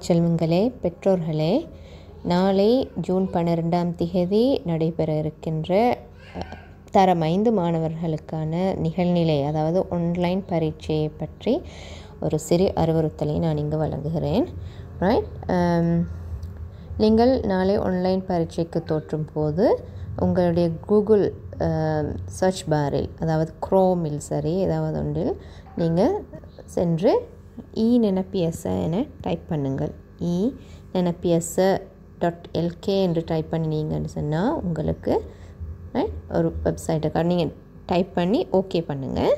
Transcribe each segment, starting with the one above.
செல்வங்களே பெற்றோர்களே நாளை ஜூன் பன்னிரெண்டாம் திகதி நடைபெற இருக்கின்ற அஹ், தரம் ஐந்து மாணவர்களுக்கான நிகழ்நிலை அதாவது ஆன்லைன் பரீட்சையை பற்றி ஒரு சிறு அறிவுறுத்தலை நான் இங்கு வழங்குகிறேன் ரைட் நீங்கள் நாளை ஆன்லைன் பரீட்சைக்கு தோற்றும் போது உங்களுடைய கூகுள் சர்ச் பாரில் அதாவது குரோமில் சரி ஏதாவது ஒன்றில் நீங்கள் சென்று இ நினப்பியச என டைப் பண்ணுங்கள் இ நினப்பியச டாட் எல்கே என்று டைப் பண்ணினீங்கன்னு சொன்னால் உங்களுக்கு right, ஒரு வெப்சைட்டை நீங்கள் டைப் பண்ணி ஓகே பண்ணுங்கள்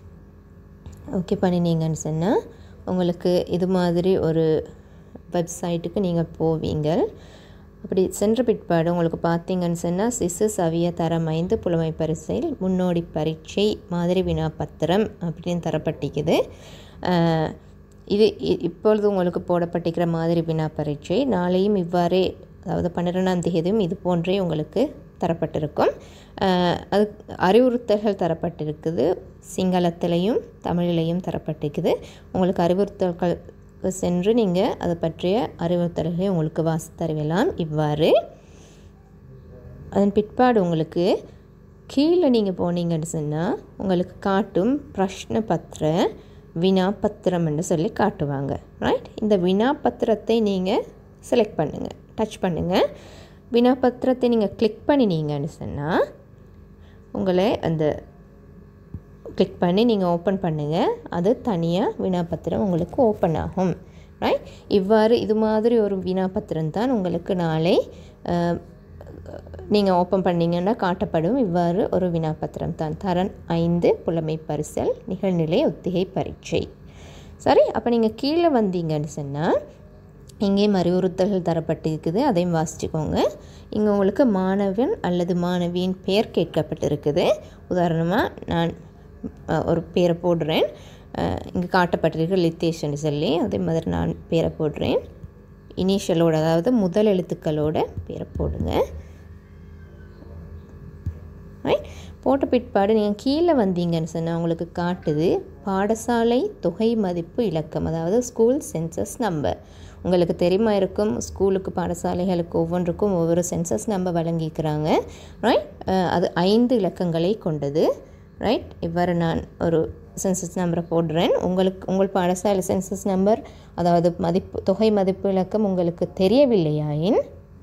ஓகே பண்ணினீங்கன்னு சொன்னால் உங்களுக்கு இது மாதிரி ஒரு வெப்சைட்டுக்கு நீங்கள் போவீங்க அப்படி சென்ற பிற்பாடு உங்களுக்கு பார்த்தீங்கன்னு சொன்னால் சிசு சவிய தரம் ஐந்து புலமை பரிசையில் முன்னோடி பரீட்சை மாதிரி வினாப்பத்திரம் அப்படின்னு தரப்பட்டிக்குது அஹ், இது இ- இப்பொழுது உங்களுக்கு போடப்பட்டிருக்கிற மாதிரி வினா பரீட்சை நாளையும் இவ்வாறே அதாவது பன்னிரெண்டாம் தேதியும் இது போன்றே உங்களுக்கு தரப்பட்டிருக்கும் அஹ், அது அறிவுறுத்தல்கள் தரப்பட்டிருக்குது சிங்களத்திலையும் தமிழிலையும் தரப்பட்டிருக்குது உங்களுக்கு அறிவுறுத்தல்கள் சென்று நீங்கள் அதை பற்றிய அறிவுறுத்தல்களை உங்களுக்கு வாசித்தறிவலாம் இவ்வாறு அதன் பிற்பாடு உங்களுக்கு கீழே நீங்கள் போனீங்கன்னு சொன்னால் உங்களுக்கு காட்டும் பிரஷ்ன பத்திர வினாபத்திரம் என்று சொல்லி காட்டுவாங்க ரைட் இந்த வினாபத்திரத்தை நீங்கள் செலக்ட் பண்ணுங்கள் டச் பண்ணுங்கள் வினாபத்திரத்தை நீங்கள் கிளிக் பண்ணினீங்கன்னு சொன்னால் உங்களை அந்த கிளிக் பண்ணி நீங்கள் ஓப்பன் பண்ணுங்கள் அது தனியாக வினாபத்திரம் உங்களுக்கு ஓப்பன் ஆகும் ரைட் இவ்வாறு இது மாதிரி ஒரு வினாபத்திரம் தான் உங்களுக்கு நாளை நீங்கள் ஓப்பன் பண்ணீங்கன்னா காட்டப்படும் இவ்வாறு ஒரு வினாபத்திரம் தான் தரன் ஐந்து புலமை பரிசல் நிகழ்நிலை ஒத்திகை பரீட்சை சரி அப்போ நீங்கள் கீழே வந்தீங்கன்னு சொன்னால் இங்கேயும் அறிவுறுத்தல்கள் தரப்பட்டிருக்குது அதையும் வாசிச்சுக்கோங்க இங்கே உங்களுக்கு மாணவன் அல்லது மாணவியின் பெயர் கேட்கப்பட்டிருக்குது உதாரணமாக நான் அஹ், ஒரு பேரை போடுறேன் இங்கே காட்டப்பட்டிருக்கு லித்தேஷ்னு சொல்லி அதே மாதிரி நான் பேரை போடுறேன் இனிஷியலோட அதாவது முதல் எழுத்துக்களோட பேரை போடுங்க ரைட் போட்ட பிற்பாடு நீங்கள் கீழே வந்தீங்கன்னு சொன்னால் உங்களுக்கு காட்டுது பாடசாலை தொகை மதிப்பு இலக்கம் அதாவது ஸ்கூல் சென்சஸ் நம்பர் உங்களுக்கு தெரியுமா இருக்கும் ஸ்கூலுக்கு பாடசாலைகளுக்கு ஒவ்வொன்றுக்கும் ஒவ்வொரு சென்சஸ் நம்பர் வழங்கிக்கிறாங்க ரைட் அது ஐந்து இலக்கங்களை கொண்டது ரைட் இவ்வாறு நான் ஒரு சென்சஸ் நம்பரை போடுறேன் உங்களுக்கு உங்கள் பாடசாலை சென்சஸ் நம்பர் அதாவது மதிப்பு தொகை மதிப்பு இலக்கம் உங்களுக்கு தெரியவில்லையாயின்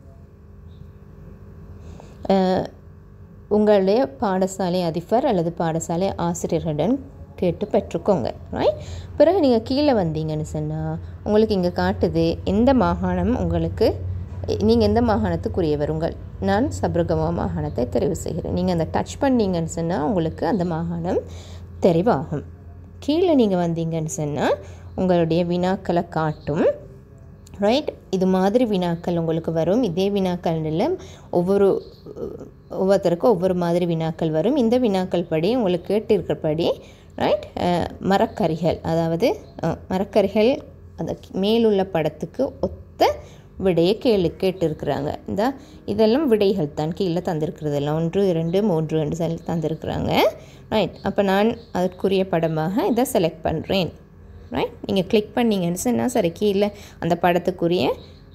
அஹ், உங்களுடைய பாடசாலை அதிபர் அல்லது பாடசாலை ஆசிரியர்களிடம் கேட்டு பெற்றுக்கோங்க ரைட் பிறகு நீங்கள் கீழே வந்தீங்கன்னு சொன்னால் உங்களுக்கு இங்கே காட்டுது எந்த மாகாணம் உங்களுக்கு நீங்கள் எந்த மாகாணத்துக்குரியவர் உங்கள் நான் சப்ரகமா மாகாணத்தை தெரிவு செய்கிறேன் நீங்கள் அந்த டச் பண்ணீங்கன்னு சொன்னால் உங்களுக்கு அந்த மாகாணம் தெரிவாகும் கீழே நீங்கள் வந்தீங்கன்னு சொன்னால் உங்களுடைய வினாக்களை காட்டும் ரைட் இது மாதிரி வினாக்கள் உங்களுக்கு வரும் இதே வினாக்கள் ஒவ்வொரு ஒவ்வொருத்தருக்கும் ஒவ்வொரு மாதிரி வினாக்கள் வரும் இந்த வினாக்கள் படி உங்களுக்கு கேட்டிருக்கிறபடி ரைட் மரக்கரிகள் அதாவது அஹ், மரக்கரிகள் அந்த மேலுள்ள படத்துக்கு ஒத்த விடையை கேளு கேட்டிருக்கிறாங்க இந்த இதெல்லாம் விடைகள் தான் கீழே தந்திருக்கிறதெல்லாம் ஒன்று இரண்டு மூன்று என்று சொல்லி தந்திருக்கிறாங்க ரைட் அப்போ நான் அதற்குரிய படமாக இதை செலக்ட் பண்ணுறேன் ரைட் நீங்கள் கிளிக் பண்ணீங்கன்னு சொன்னால் சரி கீழே அந்த படத்துக்குரிய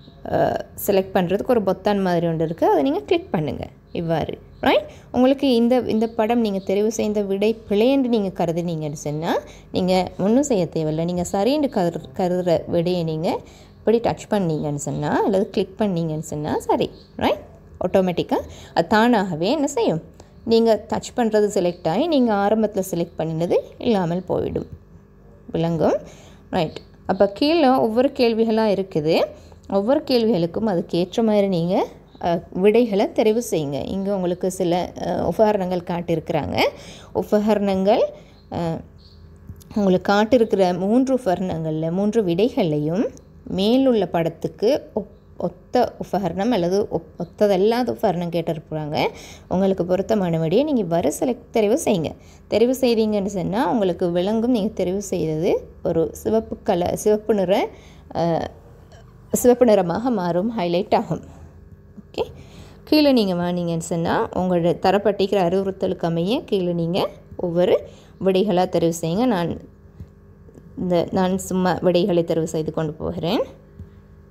செலக்ட் பண்ணுறதுக்கு ஒரு பொத்தான் மாதிரி ஒன்று இருக்குது அதை நீங்கள் கிளிக் பண்ணுங்கள் இவ்வாறு ரைட் உங்களுக்கு இந்த இந்த படம் நீங்கள் தெரிவு செய்த விடை பிழை என்று நீங்கள் கருதுனீங்கன்னு சொன்னால் நீங்கள் ஒன்றும் செய்ய தேவையில்லை நீங்கள் சரின்னு கரு கருதுகிற விடையை நீங்கள் இப்படி டச் பண்ணீங்கன்னு சொன்னால் அல்லது கிளிக் பண்ணீங்கன்னு சொன்னால் சரி ரைட் ஆட்டோமேட்டிக்காக அது தானாகவே என்ன செய்யும் நீங்கள் டச் பண்ணுறது செலக்ட் ஆகி நீங்கள் ஆரம்பத்தில் செலக்ட் பண்ணினது இல்லாமல் போயிடும் விளங்கும் ரைட் அப்போ கீழே ஒவ்வொரு கேள்விகளாக இருக்குது ஒவ்வொரு கேள்விகளுக்கும் அதுக்கு ஏற்ற மாதிரி நீங்கள் விடைகளை தெரிவு செய்யுங்க இங்கே உங்களுக்கு சில அஹ், உபகரணங்கள் காட்டியிருக்கிறாங்க உபகரணங்கள் அஹ், உங்களுக்கு காட்டிருக்கிற மூன்று உபகரணங்களில் மூன்று விடைகளையும் மேலுள்ள படத்துக்கு ஒப் ஒத்த உபகரணம் அல்லது ஒப் ஒத்ததல்லாத உபகரணம் கேட்டிருப்பாங்க உங்களுக்கு பொருத்தமான விடையை நீங்கள் இவ்வாறு செலக்ட் தெரிவு செய்யுங்க தெரிவு செய்தீங்கன்னு சொன்னால் உங்களுக்கு விளங்கும் நீங்கள் தெரிவு செய்தது ஒரு சிவப்பு கலர் சிவப்பு நிற அஹ், சிவப்பு நிறமாக மாறும் ஹைலைட் ஆகும் ஓகே கீழே நீங்கள் வாங்கினீங்கன்னு சொன்னால் உங்களோட தரப்பட்டிக்கிற அறிவுறுத்தலுக்கு அமைய கீழே நீங்கள் ஒவ்வொரு விடைகளாக தெரிவு செய்யுங்க நான் இந்த நான் சும்மா விடைகளை தெரிவு செய்து கொண்டு போகிறேன்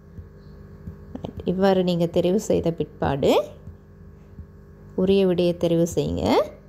இவ்வாறு நீங்கள் தெரிவு செய்த பிற்பாடு உரிய விடையை தெரிவு செய்யுங்க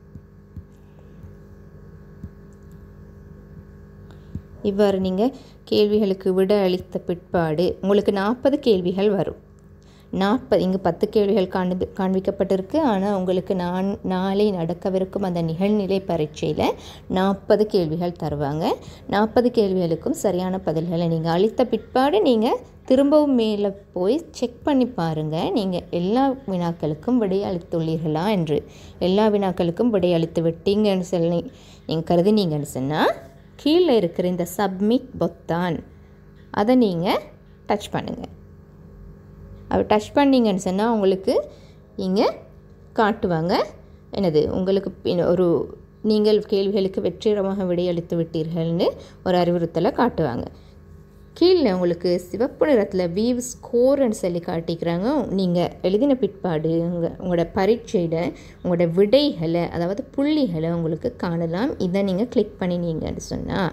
இவ்வாறு நீங்கள் கேள்விகளுக்கு விட அளித்த பிற்பாடு உங்களுக்கு நாற்பது கேள்விகள் வரும் நாற்பது இங்கே பத்து கேள்விகள் காண்பி காண்பிக்கப்பட்டிருக்கு ஆனால் உங்களுக்கு நான் நாளை நடக்கவிருக்கும் அந்த நிகழ்நிலை பரீட்சையில் நாற்பது கேள்விகள் தருவாங்க நாற்பது கேள்விகளுக்கும் சரியான பதில்களை நீங்கள் அளித்த பிற்பாடு நீங்கள் திரும்பவும் மேலே போய் செக் பண்ணி பாருங்கள் நீங்கள் எல்லா வினாக்களுக்கும் விடை அளித்துள்ளீர்களா என்று எல்லா வினாக்களுக்கும் விடை அளித்து விட்டீங்கன்னு சொல்லி நீங்கள் கருதினீங்கன்னு சொன்னால் கீழே இருக்கிற இந்த சப்மிட் பொத்தான் அதை நீங்கள் டச் பண்ணுங்கள் அப்படி டச் பண்ணிங்கன்னு சொன்னால் உங்களுக்கு இங்கே காட்டுவாங்க என்னது உங்களுக்கு பின் ஒரு நீங்கள் கேள்விகளுக்கு வெற்றிகரமாக விடையளித்து விட்டீர்கள்னு ஒரு அறிவுறுத்தலை காட்டுவாங்க கீழே உங்களுக்கு சிவப்பு நிறத்தில் வீவ் ஸ்கோர்னு சொல்லி காட்டிக்கிறாங்க நீங்கள் எழுதின பிற்பாடு உங்கள் உங்களோட பரீட்சையில் உங்களோட விடைகளை அதாவது புள்ளிகளை உங்களுக்கு காணலாம் இதை நீங்கள் கிளிக் பண்ணினீங்கன்னு சொன்னால்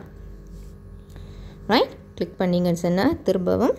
ரைட் கிளிக் பண்ணிங்கன்னு சொன்னால் திரும்பவும்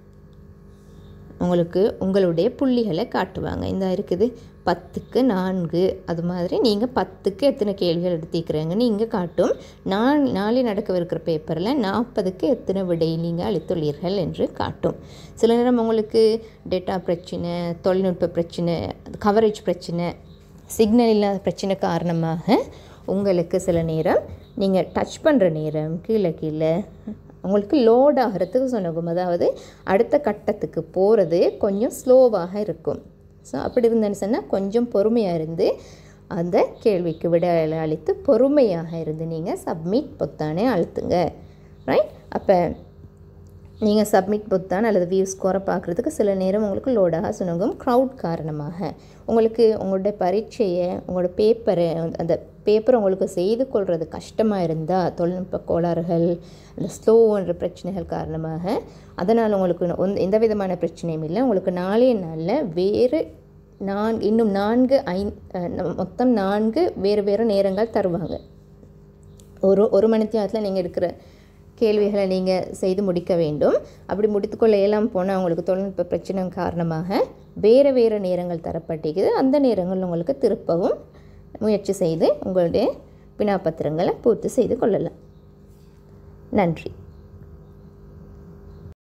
உங்களுக்கு உங்களுடைய புள்ளிகளை காட்டுவாங்க இந்த இருக்குது பத்துக்கு நான்கு அது மாதிரி நீங்கள் பத்துக்கு எத்தனை கேள்விகள் எடுத்திக்கிறீங்கன்னு இங்கே காட்டும் நான் நாளை நடக்கவிருக்கிற பேப்பரில் நாற்பதுக்கு எத்தனை விடை நீங்கள் அளித்துள்ளீர்கள் என்று காட்டும் சில நேரம் உங்களுக்கு டேட்டா பிரச்சனை தொழில்நுட்ப பிரச்சனை கவரேஜ் பிரச்சனை சிக்னல் இல்லாத பிரச்சனை காரணமாக உங்களுக்கு சில நேரம் நீங்கள் டச் பண்ணுற நேரம் கீழே கீழே உங்களுக்கு லோட் ஆகிறதுக்கு சொன்னகும் அதாவது அடுத்த கட்டத்துக்கு போகிறது கொஞ்சம் ஸ்லோவாக இருக்கும் ஸோ அப்படி இருந்தேன்னு சொன்னால் கொஞ்சம் பொறுமையாக இருந்து அந்த கேள்விக்கு விட அளித்து பொறுமையாக இருந்து நீங்கள் சப்மிட் பொத்தானே அழுத்துங்க ரைட் அப்போ நீங்கள் சப்மிட் பொத்தான் அல்லது வியூ ஸ்கோரை பார்க்குறதுக்கு சில நேரம் உங்களுக்கு லோடாக சுணங்கும் க்ரௌட் காரணமாக உங்களுக்கு உங்களுடைய பரீட்சையை உங்களோட பேப்பரை அந்த பேப்பரை உங்களுக்கு செய்து கொள்வது கஷ்டமாக இருந்தால் தொழில்நுட்ப கோளாறுகள் அந்த ஸ்லோன்ற பிரச்சனைகள் காரணமாக அதனால் உங்களுக்கு ஒன் எந்த விதமான பிரச்சனையும் இல்லை உங்களுக்கு நாளைய நாளில் வேறு நான் இன்னும் நான்கு ஐ மொத்தம் நான்கு வேறு வேறு நேரங்கள் தருவாங்க ஒரு ஒரு மணி நேரத்தில் நீங்கள் எடுக்கிற கேள்விகளை நீங்கள் செய்து முடிக்க வேண்டும் அப்படி முடித்துக்கொள்ள இயலாமல் போனால் உங்களுக்கு தொழில்நுட்ப பிரச்சனை காரணமாக வேறு வேறு நேரங்கள் தரப்பட்டிருக்குது அந்த நேரங்கள் உங்களுக்கு திருப்பவும் முயற்சி செய்து உங்களுடைய வினாப்பத்திரங்களை பூர்த்தி செய்து கொள்ளலாம் நன்றி